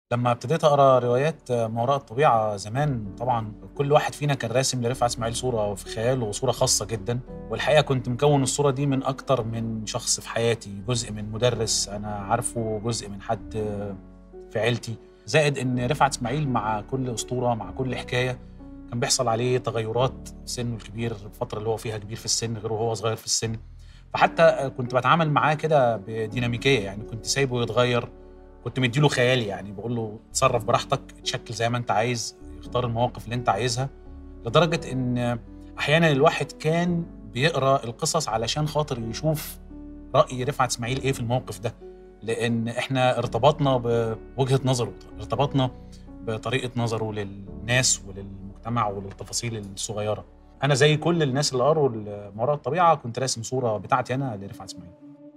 لما ابتديت اقرا روايات ما وراء الطبيعه زمان طبعا كل واحد فينا كان راسم لرفعت اسماعيل صوره في خياله وصوره خاصه جدا والحقيقه كنت مكون الصوره دي من اكتر من شخص في حياتي جزء من مدرس انا عارفه جزء من حد في عيلتي زائد ان رفعت اسماعيل مع كل اسطوره مع كل حكايه كان بيحصل عليه تغيرات سنه الكبير الفتره اللي هو فيها كبير في السن غير وهو صغير في السن فحتى كنت بتعامل معاه كده بديناميكيه يعني كنت سايبه يتغير كنت مديله خيالي يعني بقول له اتصرف براحتك اتشكل زي ما انت عايز اختار المواقف اللي انت عايزها لدرجه ان احيانا الواحد كان بيقرا القصص علشان خاطر يشوف راي رفعت اسماعيل ايه في الموقف ده لان احنا ارتبطنا بوجهه نظره ارتبطنا بطريقه نظره للناس وللمجتمع وللتفاصيل الصغيره انا زي كل الناس اللي قروا ما وراء الطبيعه كنت راسم صوره بتاعتي انا لرفعت اسماعيل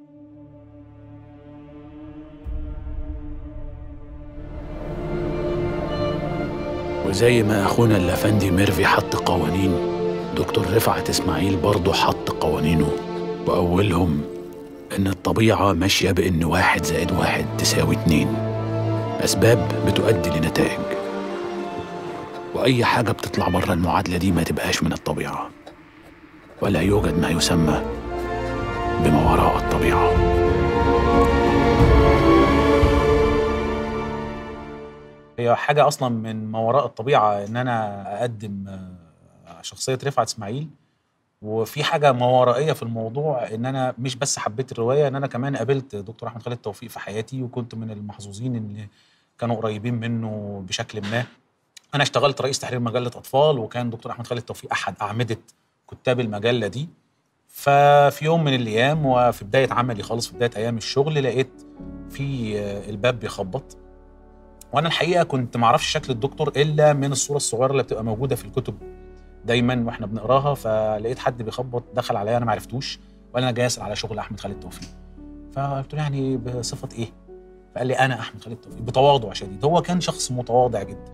وزي ما اخونا الافندي ميرفي حط قوانين دكتور رفعت اسماعيل برضه حط قوانينه واولهم ان الطبيعه ماشيه بان واحد زائد واحد تساوي اتنين اسباب بتؤدي لنتائج واي حاجه بتطلع بره المعادله دي ما تبقاش من الطبيعه ولا يوجد ما يسمى بما وراء الطبيعه هي حاجه اصلا من ما وراء الطبيعه ان انا اقدم شخصيه رفعت اسماعيل وفي حاجه ما ورائيه في الموضوع ان انا مش بس حبيت الروايه ان انا كمان قابلت دكتور احمد خالد توفيق في حياتي وكنت من المحظوظين اللي كانوا قريبين منه بشكل ما انا اشتغلت رئيس تحرير مجله اطفال وكان دكتور احمد خالد توفيق احد اعمده كتاب المجله دي ففي يوم من الايام وفي بدايه عملي خالص في بدايه ايام الشغل لقيت في الباب بيخبط وانا الحقيقه كنت ما اعرفش شكل الدكتور الا من الصوره الصغيره اللي بتبقى موجوده في الكتب دايما واحنا بنقراها فلقيت حد بيخبط دخل عليا انا ما عرفتوش وقال انا جاي اسال على شغل احمد خالد توفيق فقلت له يعني بصفه ايه فقال لي انا احمد خالد توفيق بتواضع شديد هو كان شخص متواضع جدا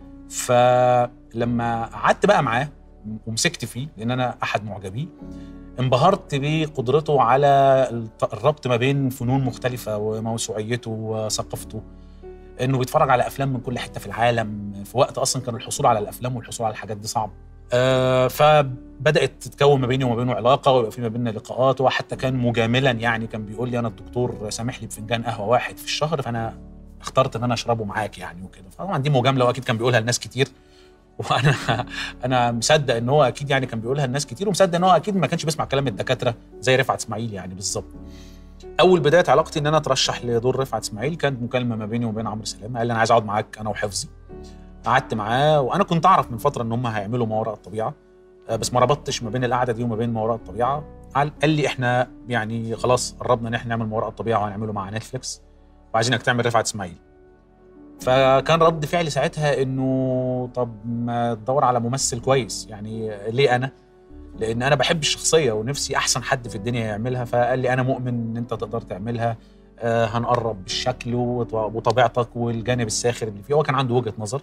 فلما قعدت بقى معاه ومسكت فيه لان انا احد معجبيه انبهرت بقدرته على الربط ما بين فنون مختلفه وموسوعيته وثقافته انه بيتفرج على افلام من كل حته في العالم في وقت اصلا كان الحصول على الافلام والحصول على الحاجات دي صعب آه فبدات تتكون ما بيني وما بينه علاقه ويبقى في ما بيننا لقاءات وحتى كان مجاملا يعني كان بيقول لي انا الدكتور سامح لي بفنجان قهوه واحد في الشهر فانا اخترت ان انا اشربه معاك يعني وكده فطبعا دي مجامله واكيد كان بيقولها لناس كتير وانا انا مصدق ان هو اكيد يعني كان بيقولها لناس كتير ومصدق ان هو اكيد ما كانش بيسمع كلام الدكاتره زي رفعت اسماعيل يعني بالظبط اول بدايه علاقتي ان انا اترشح لدور رفعت اسماعيل كانت مكالمه ما بيني وبين عمرو سلامه قال لي انا عايز اقعد معاك انا وحفظي قعدت معاه وانا كنت اعرف من فتره ان هم هيعملوا ما وراء الطبيعه بس ما ربطتش ما بين القعده دي وما بين ما وراء الطبيعه قال لي احنا يعني خلاص قربنا ان احنا نعمل ما وراء الطبيعه وهنعمله مع نتفليكس وعايزينك تعمل رفعت اسماعيل فكان رد فعلي ساعتها انه طب ما تدور على ممثل كويس يعني ليه انا لان انا بحب الشخصيه ونفسي احسن حد في الدنيا يعملها فقال لي انا مؤمن ان انت تقدر تعملها آه هنقرب بالشكل وطبيعتك والجانب الساخر اللي فيه هو كان عنده وجهه نظر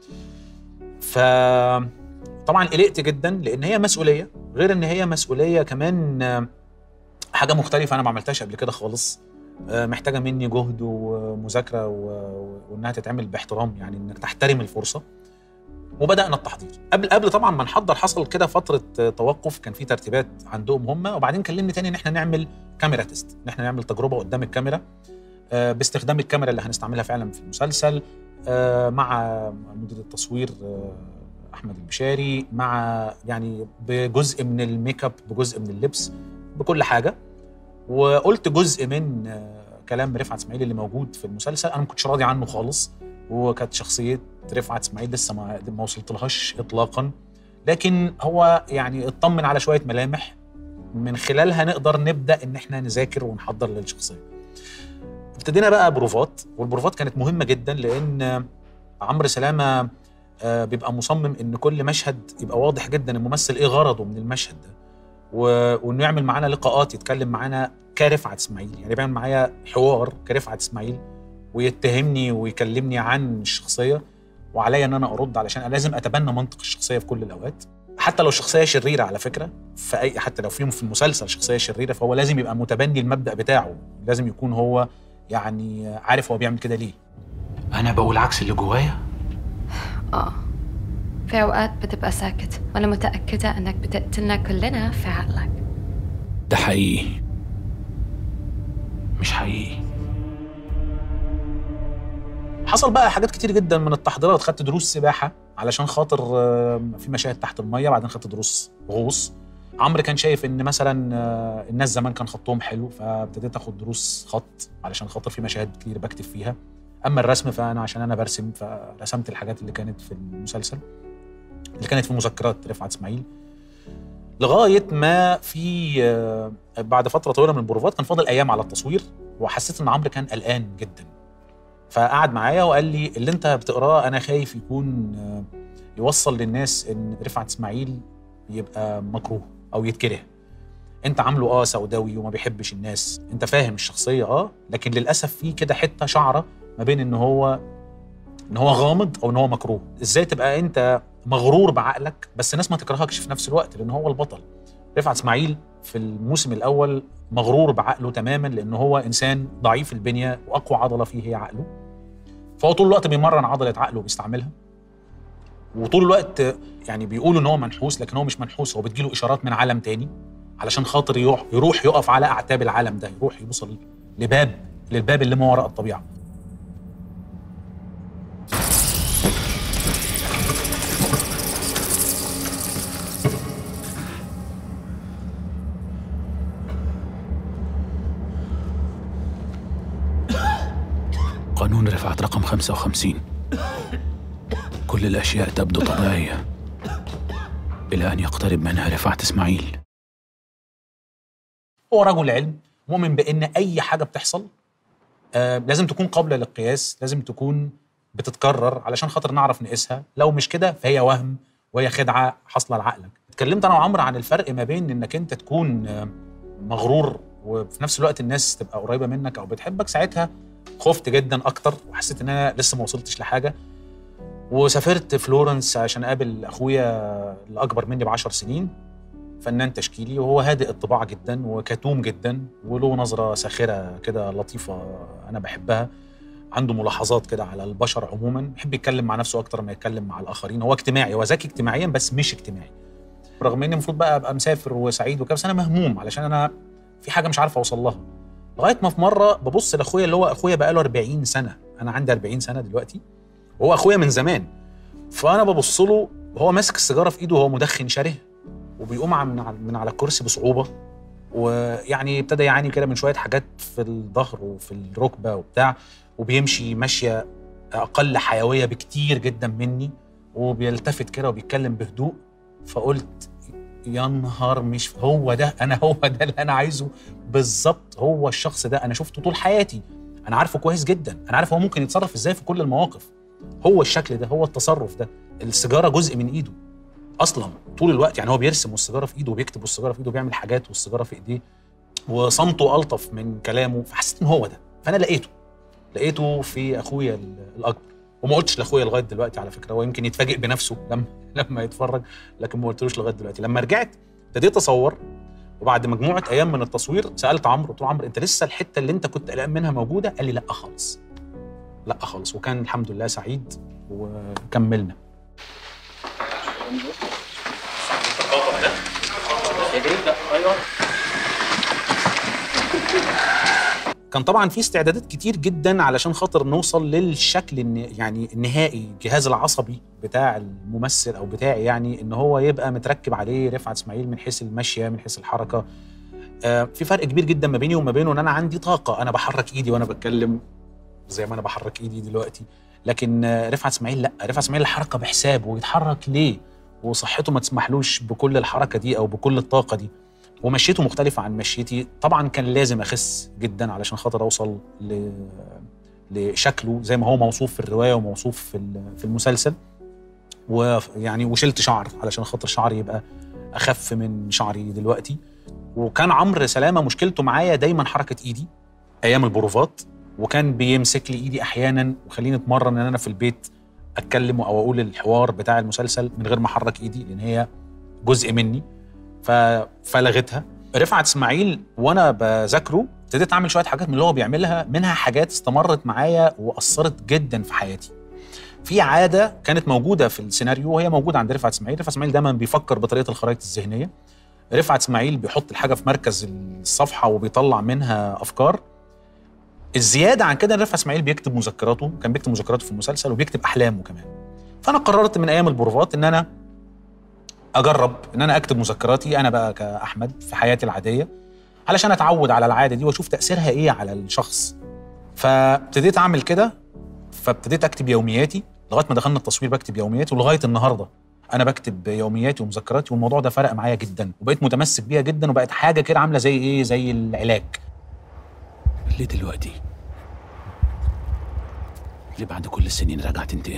ف طبعا قلقت جدا لان هي مسؤوليه غير ان هي مسؤوليه كمان حاجه مختلفه انا ما عملتهاش قبل كده خالص محتاجه مني جهد ومذاكره وانها تتعمل باحترام يعني انك تحترم الفرصه وبدانا التحضير قبل قبل طبعا ما نحضر حصل كده فتره توقف كان في ترتيبات عندهم هم وبعدين كلمني تاني ان احنا نعمل كاميرا تيست ان احنا نعمل تجربه قدام الكاميرا باستخدام الكاميرا اللي هنستعملها فعلا في المسلسل مع مدير التصوير احمد البشاري مع يعني بجزء من الميك اب بجزء من اللبس بكل حاجه وقلت جزء من كلام رفعت اسماعيل اللي موجود في المسلسل انا ما كنتش راضي عنه خالص وكانت شخصيه رفعت اسماعيل لسه ما ما وصلتلهاش اطلاقا لكن هو يعني اطمن على شويه ملامح من خلالها نقدر نبدا ان احنا نذاكر ونحضر للشخصيه ابتدينا بقى بروفات والبروفات كانت مهمه جدا لان عمرو سلامه بيبقى مصمم ان كل مشهد يبقى واضح جدا الممثل ايه غرضه من المشهد ده وانه يعمل معانا لقاءات يتكلم معانا كرفعت اسماعيل يعني بيعمل معايا حوار كرفعت اسماعيل ويتهمني ويكلمني عن الشخصيه وعليا ان انا ارد علشان انا لازم اتبنى منطق الشخصيه في كل الاوقات حتى لو الشخصيه شريره على فكره في اي حتى لو فيهم في المسلسل شخصيه شريره فهو لازم يبقى متبني المبدا بتاعه لازم يكون هو يعني عارف هو بيعمل كده ليه انا بقول عكس اللي جوايا آه في أوقات بتبقى ساكت وأنا متأكدة أنك بتقتلنا كلنا في عقلك ده حقيقي مش حقيقي حصل بقى حاجات كتير جدا من التحضيرات خدت دروس سباحه علشان خاطر آه، في مشاهد تحت الميه بعدين خدت دروس غوص عمرو كان شايف ان مثلا آه، الناس زمان كان خطهم حلو فابتديت اخد دروس خط علشان خاطر في مشاهد كتير بكتب فيها اما الرسم فانا عشان انا برسم فرسمت الحاجات اللي كانت في المسلسل اللي كانت في مذكرات رفعت اسماعيل لغايه ما في آه، بعد فتره طويله من البروفات كان فاضل ايام على التصوير وحسيت ان عمرو كان قلقان جدا فقعد معايا وقال لي اللي انت بتقراه انا خايف يكون آه، يوصل للناس ان رفعت اسماعيل يبقى مكروه او يتكره انت عامله اه سوداوي وما بيحبش الناس انت فاهم الشخصيه اه لكن للاسف في كده حته شعره ما بين ان هو ان هو غامض او ان هو مكروه ازاي تبقى انت مغرور بعقلك بس الناس ما تكرهكش في نفس الوقت لان هو البطل رفعت اسماعيل في الموسم الاول مغرور بعقله تماما لان هو انسان ضعيف البنيه واقوى عضله فيه هي عقله فهو طول الوقت بيمرن عضله عقله وبيستعملها وطول الوقت يعني بيقولوا ان هو منحوس لكن هو مش منحوس هو بتجيله اشارات من عالم تاني علشان خاطر يروح يروح يقف على اعتاب العالم ده يروح يوصل لباب للباب اللي ما وراء الطبيعه قانون رفعت رقم 55 كل الأشياء تبدو طبيعية إلى أن يقترب منها رفعت إسماعيل هو رجل علم مؤمن بان اي حاجه بتحصل آه لازم تكون قابله للقياس لازم تكون بتتكرر علشان خاطر نعرف نقيسها لو مش كده فهي وهم وهي خدعه حاصله لعقلك اتكلمت انا وعمرو عن الفرق ما بين انك انت تكون آه، مغرور وفي نفس الوقت الناس تبقى قريبه منك او بتحبك ساعتها خفت جدا اكتر وحسيت ان انا لسه ما وصلتش لحاجه وسافرت فلورنس عشان اقابل اخويا الاكبر مني بعشر سنين فنان تشكيلي وهو هادئ الطباع جدا وكتوم جدا وله نظرة ساخرة كده لطيفة أنا بحبها عنده ملاحظات كده على البشر عموما بيحب يتكلم مع نفسه أكتر ما يتكلم مع الآخرين هو اجتماعي هو ذكي اجتماعيا بس مش اجتماعي رغم إني المفروض بقى أبقى مسافر وسعيد وكده بس أنا مهموم علشان أنا في حاجة مش عارف أوصل لها لغاية ما في مرة ببص لأخويا اللي هو أخويا بقاله 40 سنة أنا عندي 40 سنة دلوقتي وهو أخويا من زمان فأنا ببص له وهو ماسك السيجارة في إيده وهو مدخن شره وبيقوم عن- من على- من على الكرسي بصعوبه ويعني ابتدى يعاني كده من شويه حاجات في الظهر وفي الركبه وبتاع وبيمشي ماشيه اقل حيويه بكتير جدا مني وبيلتفت كده وبيتكلم بهدوء فقلت يا نهار مش هو ده انا هو ده اللي انا عايزه بالظبط هو الشخص ده انا شفته طول حياتي انا عارفه كويس جدا انا عارف هو ممكن يتصرف ازاي في كل المواقف هو الشكل ده هو التصرف ده السيجاره جزء من ايده اصلا طول الوقت يعني هو بيرسم والسيجاره في ايده وبيكتب والسيجاره في ايده وبيعمل حاجات والسيجاره في ايديه وصمته الطف من كلامه فحسيت ان هو ده فانا لقيته لقيته في اخويا ال- الاكبر وما قلتش لاخويا لغايه دلوقتي على فكره هو يمكن يتفاجئ بنفسه لما لما يتفرج لكن ما قلتلوش لغايه دلوقتي لما رجعت ابتديت اصور وبعد مجموعه ايام من التصوير سالت عمرو قلت له عمرو انت لسه الحته اللي انت كنت قلقان منها موجوده قال لي لا خالص لا خالص وكان الحمد لله سعيد وكملنا كان طبعا في استعدادات كتير جدا علشان خاطر نوصل للشكل الن- يعني النهائي الجهاز العصبي بتاع الممثل او بتاعي يعني ان هو يبقى متركب عليه رفعت اسماعيل من حيث المشيه من حيث الحركه آه، في فرق كبير جدا ما بيني وما بينه ان انا عندي طاقه انا بحرك ايدي وانا بتكلم زي ما انا بحرك ايدي دلوقتي لكن آه، رفعت اسماعيل لا رفعت اسماعيل الحركه بحساب ويتحرك ليه وصحته ما تسمحلوش بكل الحركه دي او بكل الطاقه دي ومشيته مختلفة عن مشيتي طبعا كان لازم أخس جدا علشان خاطر أوصل ل... لشكله زي ما هو موصوف في الرواية وموصوف في ال- في المسلسل ويعني وشلت شعر علشان خاطر شعري يبقى أخف من شعري دلوقتي وكان عمرو سلامة مشكلته معايا دايما حركة إيدي أيام البروفات وكان بيمسك لي إيدي أحيانا وخليني أتمرن إن أنا في البيت أتكلم أو أقول الحوار بتاع المسلسل من غير ما أحرك إيدي لأن هي جزء مني ف... فلغتها رفعت اسماعيل وانا بذاكره ابتديت اعمل شويه حاجات من اللي هو بيعملها منها حاجات استمرت معايا واثرت جدا في حياتي في عاده كانت موجوده في السيناريو وهي موجوده عند رفعت اسماعيل رفعت اسماعيل دايما بيفكر بطريقه الخرائط الذهنيه رفعت اسماعيل بيحط الحاجه في مركز الصفحه وبيطلع منها افكار الزياده عن كده إن رفعت اسماعيل بيكتب مذكراته كان بيكتب مذكراته في المسلسل وبيكتب احلامه كمان فانا قررت من ايام البروفات ان انا اجرب ان انا اكتب مذكراتي انا بقى كاحمد في حياتي العاديه علشان اتعود على العاده دي واشوف تاثيرها ايه على الشخص فابتديت اعمل كده فابتديت اكتب يومياتي لغايه ما دخلنا التصوير بكتب يومياتي ولغايه النهارده انا بكتب يومياتي ومذكراتي والموضوع ده فرق معايا جدا وبقيت متمسك بيها جدا وبقت حاجه كده عامله زي ايه زي العلاج ليه دلوقتي؟ ليه بعد كل السنين راجع تنتقم؟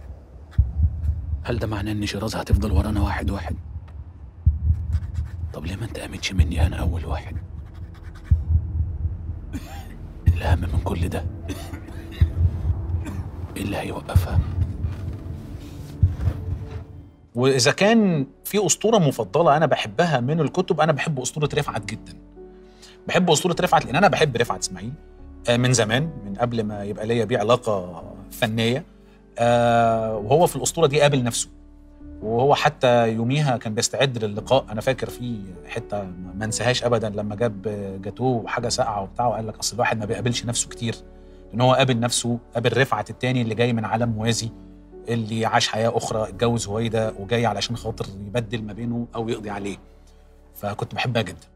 هل ده معناه ان شيراز هتفضل ورانا واحد واحد؟ طب ليه ما انتقمتش مني انا اول واحد؟ الاهم من كل ده ايه اللي هيوقفها؟ واذا كان في اسطوره مفضله انا بحبها من الكتب انا بحب اسطوره رفعت جدا بحب اسطوره رفعت لان انا بحب رفعت اسماعيل آه، من زمان من قبل ما يبقى ليا بيه علاقه فنيه آه، وهو في الاسطوره دي قابل نفسه وهو حتى يوميها كان بيستعد للقاء انا فاكر في حته ما انساهاش ابدا لما جاب جاتوه وحاجه ساقعه وبتاع وقال لك اصل الواحد ما بيقابلش نفسه كتير ان هو قابل نفسه قابل رفعت التاني اللي جاي من عالم موازي اللي عاش حياه اخرى اتجوز هويده وجاي علشان خاطر يبدل ما بينه او يقضي عليه فكنت بحبها جدا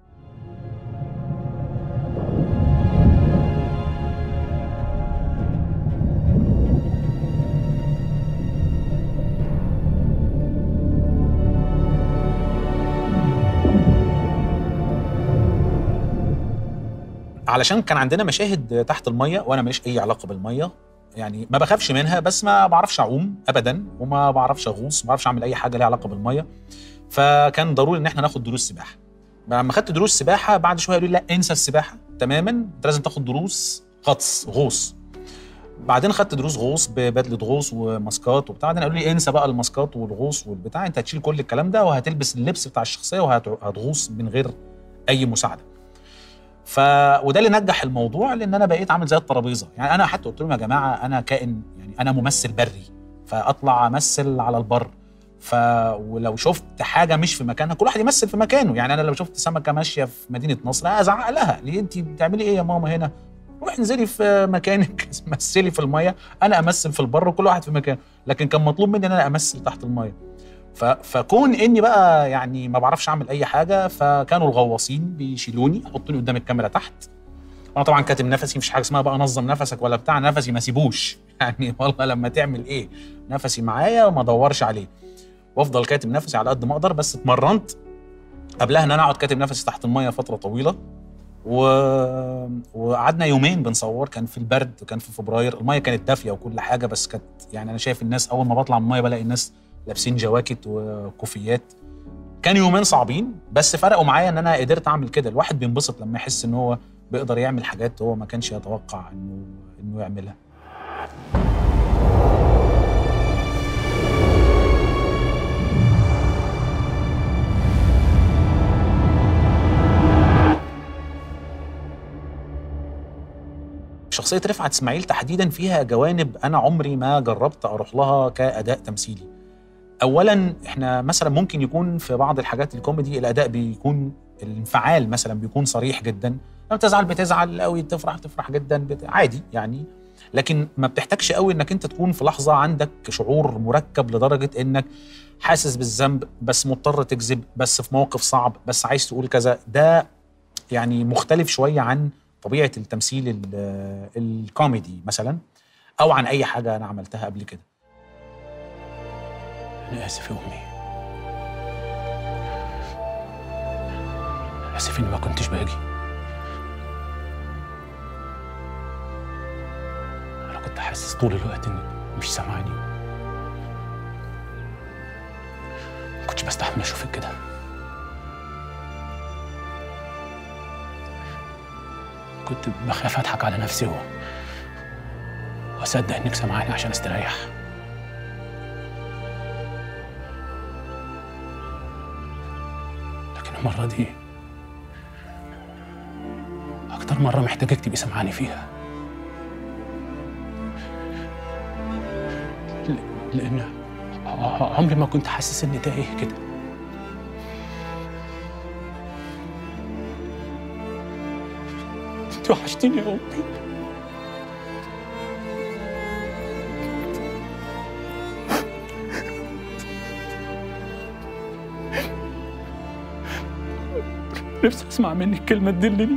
علشان كان عندنا مشاهد تحت الميه وانا ماليش اي علاقه بالميه يعني ما بخافش منها بس ما بعرفش اعوم ابدا وما بعرفش اغوص ما بعرفش اعمل اي حاجه ليها علاقه بالميه فكان ضروري ان احنا ناخد دروس سباحه لما خدت دروس سباحه بعد شويه قالوا لي لا انسى السباحه تماما انت لازم تاخد دروس غطس غوص بعدين خدت دروس غوص ببدله غوص وماسكات وبتاع بعدين قالوا لي انسى بقى الماسكات والغوص والبتاع انت هتشيل كل الكلام ده وهتلبس اللبس بتاع الشخصيه وهتغوص من غير اي مساعده ف وده اللي نجح الموضوع لان انا بقيت عامل زي الترابيزه يعني انا حتى قلت لهم يا جماعه انا كائن يعني انا ممثل بري فاطلع امثل على البر ف ولو شفت حاجه مش في مكانها كل واحد يمثل في مكانه يعني انا لو شفت سمكه ماشيه في مدينه نصر ازعق لها ليه انت بتعملي ايه يا ماما هنا روحي انزلي في مكانك مثلي في الميه انا امثل في البر وكل واحد في مكانه لكن كان مطلوب مني ان انا امثل تحت الميه ف... فكون اني بقى يعني ما بعرفش اعمل اي حاجه فكانوا الغواصين بيشيلوني يحطوني قدام الكاميرا تحت وانا طبعا كاتم نفسي مفيش حاجه اسمها بقى نظم نفسك ولا بتاع نفسي ما سيبوش يعني والله لما تعمل ايه نفسي معايا وما ادورش عليه وافضل كاتم نفسي على قد ما اقدر بس اتمرنت قبلها ان انا اقعد كاتم نفسي تحت الميه فتره طويله و... وقعدنا يومين بنصور كان في البرد وكان في فبراير الميه كانت دافيه وكل حاجه بس كانت يعني انا شايف الناس اول ما بطلع من الميه بلاقي الناس لابسين جواكت وكوفيات كان يومين صعبين بس فرقوا معايا ان انا قدرت اعمل كده الواحد بينبسط لما يحس ان هو بيقدر يعمل حاجات هو ما كانش يتوقع انه انه يعملها شخصية رفعت اسماعيل تحديدا فيها جوانب أنا عمري ما جربت أروح لها كأداء تمثيلي اولا احنا مثلا ممكن يكون في بعض الحاجات الكوميدي الاداء بيكون الانفعال مثلا بيكون صريح جدا لما تزعل بتزعل قوي تفرح تفرح جدا بت... عادي يعني لكن ما بتحتاجش قوي انك انت تكون في لحظه عندك شعور مركب لدرجه انك حاسس بالذنب بس مضطر تكذب بس في موقف صعب بس عايز تقول كذا ده يعني مختلف شويه عن طبيعه التمثيل الكوميدي مثلا او عن اي حاجه انا عملتها قبل كده أنا آسف يا أمي آسف إني ما كنتش باجي أنا كنت حاسس طول الوقت إني مش سامعني ما كنتش بستحمل أشوفك كده كنت بخاف أضحك على نفسي و... وأصدق إنك سامعاني عشان أستريح المرة دي أكتر اخر مره محتاجك تبقي سامعاني فيها ل- لان ع- عمري ما كنت حاسس اني تايه كده انت وحشتيني يا امي نفسي اسمع منك كلمه تدلني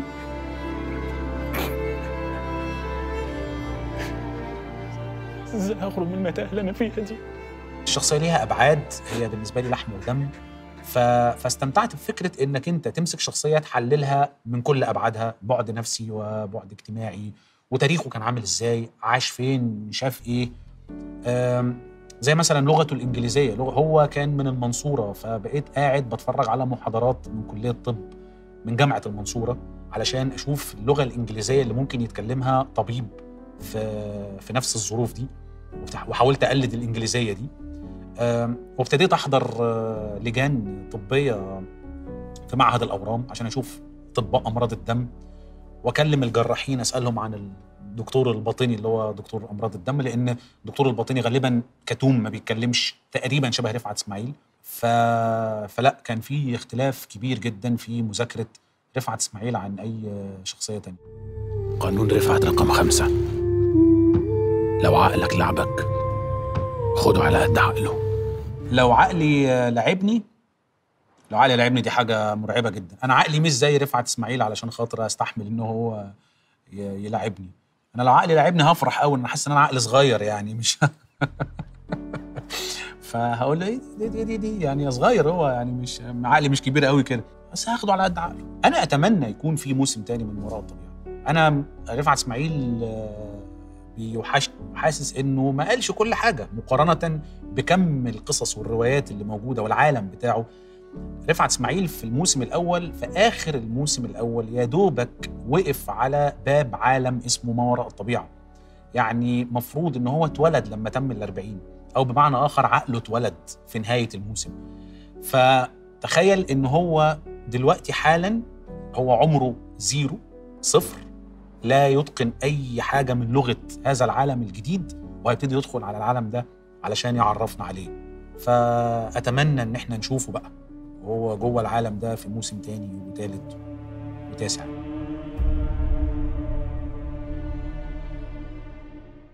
ازاي اخرج من المتاهه اللي انا فيها دي الشخصيه ليها ابعاد هي بالنسبه لي لحم ودم ف... فاستمتعت بفكره انك انت تمسك شخصيه تحللها من كل ابعادها بعد نفسي وبعد اجتماعي وتاريخه كان عامل ازاي عاش فين شاف ايه أم... زي مثلا لغته الانجليزيه لغة هو كان من المنصوره فبقيت قاعد بتفرج على محاضرات من كليه طب من جامعه المنصوره علشان اشوف اللغه الانجليزيه اللي ممكن يتكلمها طبيب في في نفس الظروف دي وبتح- وحاولت اقلد الانجليزيه دي آم، وابتديت احضر آه، لجان طبيه في معهد الاورام عشان اشوف اطباء امراض الدم واكلم الجراحين اسالهم عن الدكتور الباطني اللي هو دكتور امراض الدم لان الدكتور الباطني غالبا كتوم ما بيتكلمش تقريبا شبه رفعت اسماعيل ف... فلا كان في اختلاف كبير جدا في مذاكره رفعت اسماعيل عن اي شخصيه تانية قانون رفعت رقم خمسة لو عقلك لعبك خده على قد عقله لو عقلي آه، لعبني لو عقلي لعبني دي حاجه مرعبه جدا انا عقلي مش زي رفعت اسماعيل علشان خاطر استحمل ان هو ي- يلعبني انا لو عقلي لعبني هفرح قوي انا حاسس ان انا عقلي صغير يعني مش فهقول له ايه دي, دي, دي, دي يعني صغير هو يعني مش عقلي مش كبير قوي كده بس هاخده على قد عقله انا اتمنى يكون في موسم تاني من وراء الطبيعه انا رفعت اسماعيل آه، بيوحشني حاسس انه ما قالش كل حاجه مقارنه بكم القصص والروايات اللي موجوده والعالم بتاعه رفعت اسماعيل في الموسم الاول في اخر الموسم الاول يا دوبك وقف على باب عالم اسمه ما وراء الطبيعه يعني مفروض ان هو اتولد لما تم الأربعين او بمعنى اخر عقله اتولد في نهايه الموسم فتخيل ان هو دلوقتي حالا هو عمره زيرو صفر لا يتقن اي حاجه من لغه هذا العالم الجديد وهيبتدي يدخل على العالم ده علشان يعرفنا عليه فاتمنى ان احنا نشوفه بقى وهو جوه العالم ده في موسم تاني وتالت وتاسع